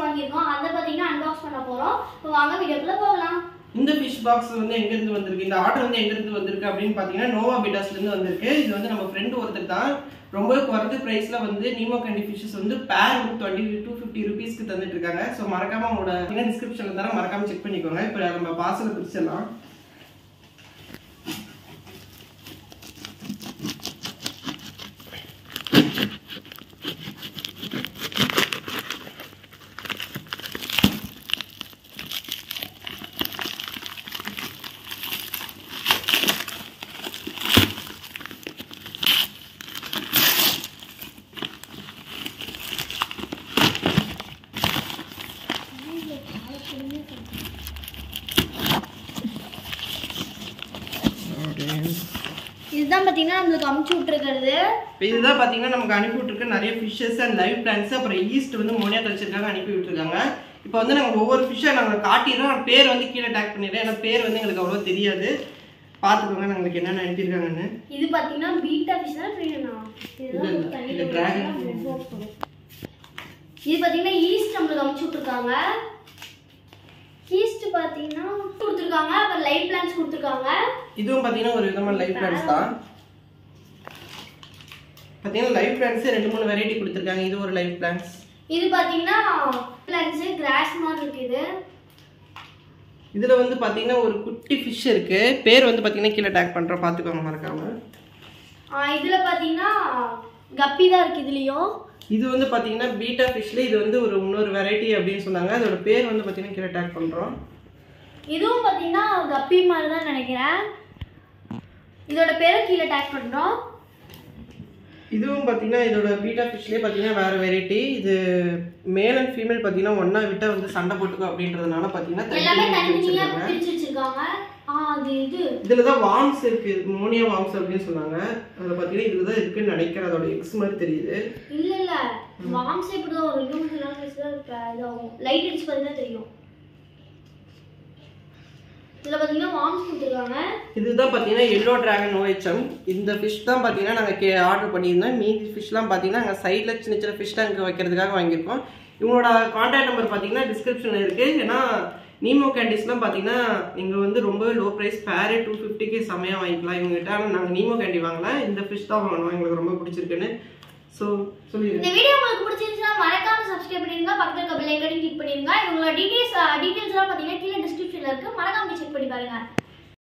வாங்கியிருக்கோம் அதை பார்த்தீங்கன்னா அன்பாக்ஸ் பண்ண போகிறோம் இப்போ வாங்க வீடியோக்குள்ளே போகலாம் இந்த ஃபிஷ் பாக்ஸ் வந்து எங்க இருந்து வந்திருக்கு இந்த ஆர்டர் வந்து எங்க இருந்து வந்திருக்கு அப்படின்னு பாத்தீங்கன்னா நோவா பீட்டாஸ்ல இருந்து வந்திருக்கு இது வந்து நம்ம ஃப்ரெண்டு ஒருத்தர் தான் ரொம்ப குறைஞ்ச பிரைஸ்ல வந்து நீமோ கேண்டி ஃபிஷஸ் வந்து பேர் வந்து டுவெண்ட்டி டூ ஃபிஃப்டி ருபீஸ்க்கு தந்துட்டு இருக்காங்க ஸோ மறக்காம உங்களோட டிஸ்கிரிப்ஷன்ல தர மறக்காம செக் பண்ணிக்கோங்க இப்போ நம்ம பார்சலை பிரிச்சிடலாம் இதுதான் பார்த்தீங்கன்னா நம்மளுக்கு அமுச்சு விட்டுருக்கிறது இப்போ இதுதான் பார்த்தீங்கன்னா நமக்கு அனுப்பி விட்டுருக்கு நிறைய ஃபிஷ்ஷஸ் அண்ட் லைவ் பிளான்ஸ் அப்புறம் ஈஸ்ட் வந்து மோனியா கல்ச்சருக்காக அனுப்பி விட்டுருக்காங்க இப்போ வந்து நாங்கள் ஒவ்வொரு ஃபிஷ்ஷை நாங்கள் காட்டிடுறோம் பேர் வந்து கீழே டேக் பண்ணிடுறோம் ஏன்னா பேர் வந்து எங்களுக்கு அவ்வளோ தெரியாது பார்த்துக்கோங்க நாங்களுக்கு என்னென்ன அனுப்பியிருக்காங்கன்னு இது பார்த்தீங்கன்னா பீட்டா ஃபிஷ் தான் ஃப்ரீனா இல்ல, இல்ல. இது dragon. இது பார்த்தீங்கன்னா ஈஸ்ட் நம்மளுக்கு அமுச்சு விட்டுருக்காங்க ஈஸ்ட் பார்த்தீங்கன்னா கொடுத்துருக்காங்க அப்புறம் லைஃப் பிளான்ஸ் கொடுத்துருக்காங்க இதுவும் பார்த்தீங்கன்னா ஒரு விதமான லைஃப் பிளான்ஸ் தான் பார்த்தீங்கன்னா லைஃப் பிளான்ஸ் ரெண்டு மூணு வெரைட்டி கொடுத்துருக்காங்க இது ஒரு லைஃப் பிளான்ஸ் இது பார்த்தீங்கன்னா பிளான்ஸ் கிராஸ் மாதிரி இருக்குது இதில் வந்து பார்த்தீங்கன்னா ஒரு குட்டி ஃபிஷ் இருக்கு பேர் வந்து பார்த்தீங்கன்னா கீழே டேக் பண்ணுறோம் பார்த்துக்கோங்க மறக்காம ஆ, இதுல பார்த்தீங்கன்னா கப்பி தான் இருக்கு இதுலயும் இது வந்து பார்த்தீங்கன்னா பீட்டா ஃபிஷ்ல இது வந்து ஒரு இன்னொரு வெரைட்டி அப்படின்னு சொன்னாங்க அதோட பேர் வந்து பார்த்தீங்கன்னா கீழே டேக் பண்ணுறோம் இதுவும் பார்த்தீங்கன்னா கப்பி மாதிரி தான் நினைக்கிறேன் இதோட பேரை கீழே டேக் பண்றோம் இதுவும் பார்த்தீங்கன்னா இதோட பீட்டா ஃபிஷ்லேயே பார்த்தீங்கன்னா வேற வெரைட்டி இது மேல் அண்ட் ஃபீமேல் பார்த்தீங்கன்னா ஒன்றா விட்டா வந்து சண்டை போட்டுக்கும் அப்படின்றதுனால பார்த்தீங்கன்னா எல்லாமே தனித்தனியா தனித்தனியா பிரிச்சு வச்சிருக்காங்க பிரிச்சு வச்சிருக்காங்க ஆ அது இது இதில் தான் வார்ம்ஸ் இருக்கு மோனியா வார்ம்ஸ் அப்படின்னு சொன்னாங்க அதில் பார்த்தீங்கன்னா இதில் தான் இருக்குன்னு நினைக்கிறேன் அதோட எக்ஸ் மாதிரி தெரியுது இல்ல இல்ல மாம்ஸ் இப்படி தான் ஒரு ரெண்டு மூணு நாள் கழிச்சு தான் இப்ப இதாகும் லைட் அடிச்சு பார்த்தீங்கன்னா தெரியும் இதுல பார்த்தீங்கன்னா வாம்ஸ் கொடுத்துருக்காங்க இதுதான் பார்த்தீங்கன்னா எல்லோ டிராகன் ஓஹெச்எம் இந்த ஃபிஷ் தான் பார்த்தீங்கன்னா நாங்கள் கே ஆர்டர் பண்ணியிருந்தோம் மீதி ஃபிஷ்லாம் பார்த்தீங்கன்னா நாங்கள் சைடில் சின்ன சின்ன ஃபிஷ் டேங்க் வைக்கிறதுக்காக வாங்கியிருக்கோம் இவங்களோட காண்டாக்ட் நம்பர் பார்த்தீங்கன்னா டிஸ்கிரிப்ஷனில் இருக்குது ஏன்னா நீமோ கேண்டீஸ்லாம் பார்த்தீங்கன்னா நீங்கள் வந்து ரொம்பவே லோ ப்ரைஸ் பேரே டூ ஃபிஃப்டிக்கு செம்மையாக வாங்கிக்கலாம் இவங்ககிட்ட ஆனால் நாங்கள் நீமோ கேண்டி வாங்கல இந்த ஃபிஷ் தான் வாங்கணும் எங்களுக்கு ரொம்ப பிடிச்சிருக்குன்னு ஸோ சொல்லிடுங்க இந்த வீடியோ உங்களுக்கு பிடிச்சிருந்துச்சுன்னா மறக்காம சப்ஸ்கிரைப் பண்ணிருங்க பக்கத்துல இருக்க பெல் ஐக்கனையும் கிளிக் பண்ணிருங்க இவங்களோட டீடைல்ஸ் டீடைல்ஸ் எல்லாம் பார்த்தீங்கன்னா கீழே டிஸ்கிரிப்ஷன்ல இருக்கு மறக்காம செக் பண்ணி பாருங்க